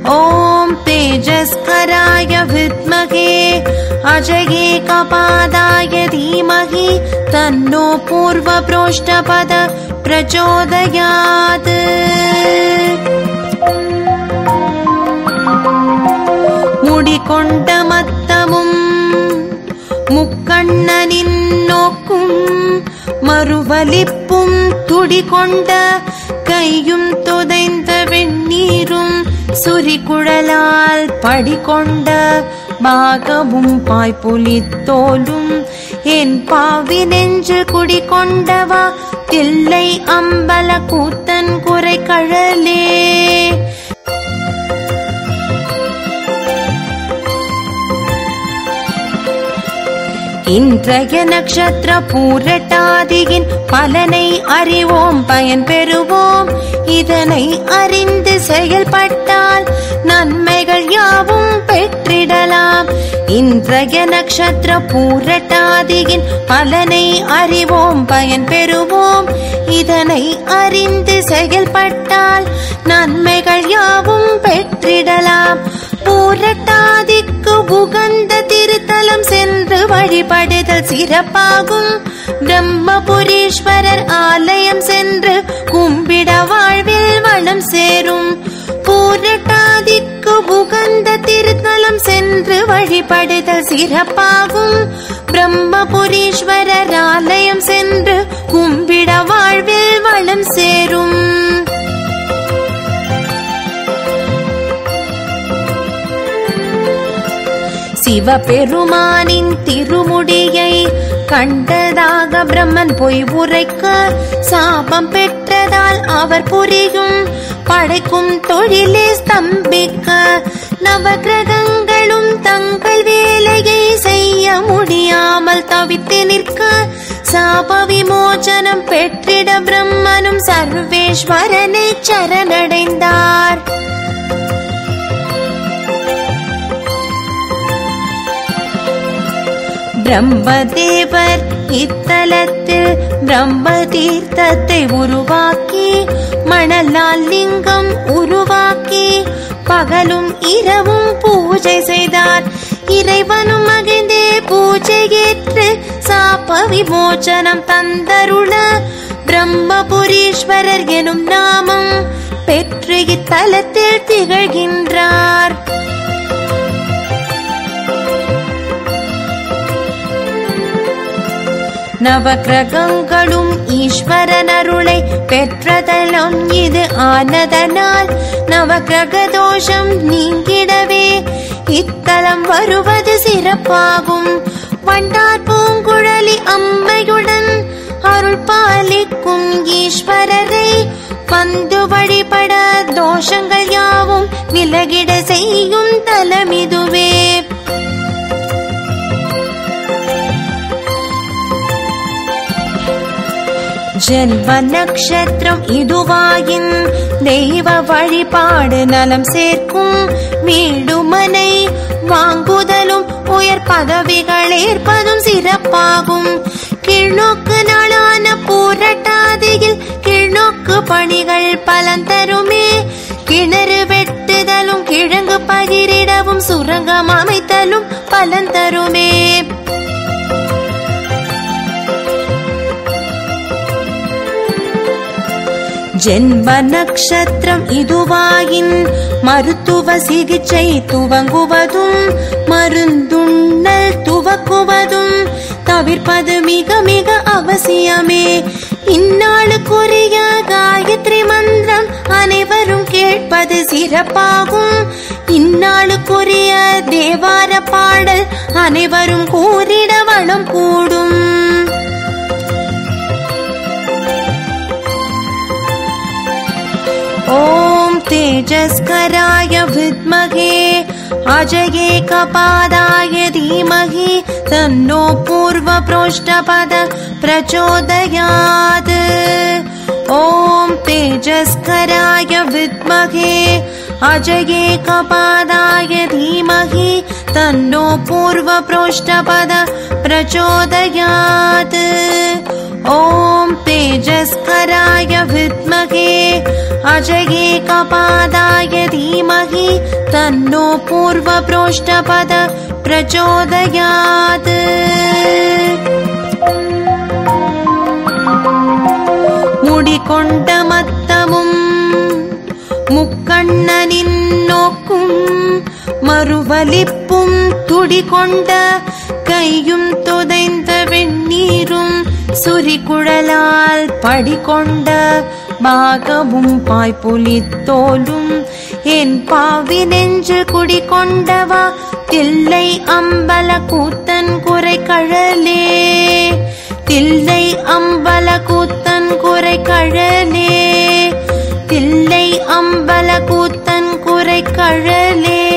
ॐ तेजस्कराय विद्महे अजये कपादाय धीमहि तन्नो पूर्वप्रोष्ठपद प्रचोदयात् முடிகொண்ட மத்தமும் முக்கண்ணனின் நோக்கும் மறுவலிப்பும் துடிகொண்ட கையும் துதைந்த வெந்நீரும் சுரிகுழலால் படிகொண்ட பாகமும் பாய்புலித்தோலும் என் பாவி நெஞ்சு குடிகொண்டவா தில்லை அம்பல கூத்தன் குறை கழலே இன்றைய நட்சத்திர பூரட்டாதியின் பலனை அறிவோம் பயன் பெறுவோம் இதனை அறிந்து செயல்பட்டால் நன்மைகள் யாவும் பெற்றிடலாம் இன்றைய நட்சத்திர பூரட்டாதியின் பலனை அறிவோம் பயன் பெறுவோம் இதனை அறிந்து செயல்பட்டால் நன்மைகள் யாவும் பெற்றிடலாம் பூரட்டாதிக்கு உகந்த திருத்தலம் சென்று வழிபடுதல் சிறப்பாகும் பிரம்மபுரீஸ்வரர் ஆலயம் சென்று கும்பிட வாழ்வில் வளம் சேரும் பூரட்டாதிக்கு உகந்த திருத்தலம் சென்று வழிபடுதல் சிறப்பாகும் பிரம்மபுரீஸ்வரர் ஆலயம் சென்று கும்பிட வாழ்வில் வளம் சேரும் சிவபெருமானின் திருமுடியை கண்டதாக பிரம்மன் பொய் உரைக்க சாபம் பெற்றதால் அவர் புரியும் படைக்கும் தொழிலே ஸ்தம்பிக்க நவகிரகங்களும் தங்கள் வேலையை செய்ய முடியாமல் தவித்து நிற்க சாப விமோசனம் பெற்றிட பிரம்மனும் சர்வேஸ்வரனை சரணடைந்தார் பிரம்மதேவர் இத்தலத்தில் பிரம்ம தீர்த்தத்தை உருவாக்கி மணலால் லிங்கம் உருவாக்கி பகலும் இரவும் பூஜை செய்தார் இறைவனும் மகிழ்ந்தே பூஜை ஏற்று சாப விமோச்சனம் தந்தருள பிரம்மபுரீஸ்வரர் எனும் நாமம் பெற்று இத்தலத்தில் திகழ்கின்றார் நவகிரகங்களும் ஈஸ்வரன் அருளை பெற்றதலும் இது ஆனதனால் நவகிரக தோஷம் நீங்கிடவே இத்தலம் வருவது சிறப்பாகும் வண்டார் பூங்குழலி அம்மையுடன் அருள் பாலிக்கும் ஈஸ்வரரை வந்து வழிபட தோஷங்கள் யாவும் விலகிட செய்யும் தலமிதுவே ஜென்ம நட்சத்திரம் இதுவாயின் தெய்வ வழிபாடு நலம் சேர்க்கும் வீடுமனை வாங்குதலும் உயர் பதவிகள் ஏற்பதும் சிறப்பாகும் கீழ்நோக்கு நாளான பூரட்டாதியில் கீழ்நோக்கு பணிகள் பலன் தருமே கிணறு வெட்டுதலும் கிழங்கு பகிரிடவும் சுரங்கம் அமைத்தலும் பலன் தருமே ஜென்ம நட்சத்திரம் இதுவாயின் மருத்துவ சிகிச்சை துவங்குவதும் மருந்துண்ணல் துவக்குவதும் தவிர்ப்பது மிக மிக அவசியமே இந்நாளுக்குரிய காயத்ரி மந்திரம் அனைவரும் கேட்பது சிறப்பாகும் இந்நாளுக்குரிய தேவார பாடல் அனைவரும் கூறிட வளம் கூடும் ॐ तेजस्कराय विद्महे अजये कपादाय धीमहि तन्नो पूर्वप्रोष्ठपद प्रचोदयात् ॐ तेजस्कराय विद्महे अजये कपादाय धीमहि तन्नो पूर्वप्रोष्ठपद प्रचोदयात् ॐ तेजस्कराय विद्महे अजये कपादाय धीमहि तन्नो पूर्वप्रोष्ठपद प्रचोदयात् முடிகொண்ட மத்தமும் முக்கண்ணனின் நோக்கும் மறுவலிப்பும் துடிகொண்ட கையும் துதைந்த வெந்நீரும் சுரிகுழலால் படிகொண்ட பாகமும் பாய்ப்புலித்தோலும் என் பாவி நெஞ்சு குடிகொண்டவா தில்லை அம்பல கூத்தன் குறை கழலே தில்லை அம்பல கூத்தன் குறை கழலே தில்லை அம்பல கூத்தன் குறை கழலே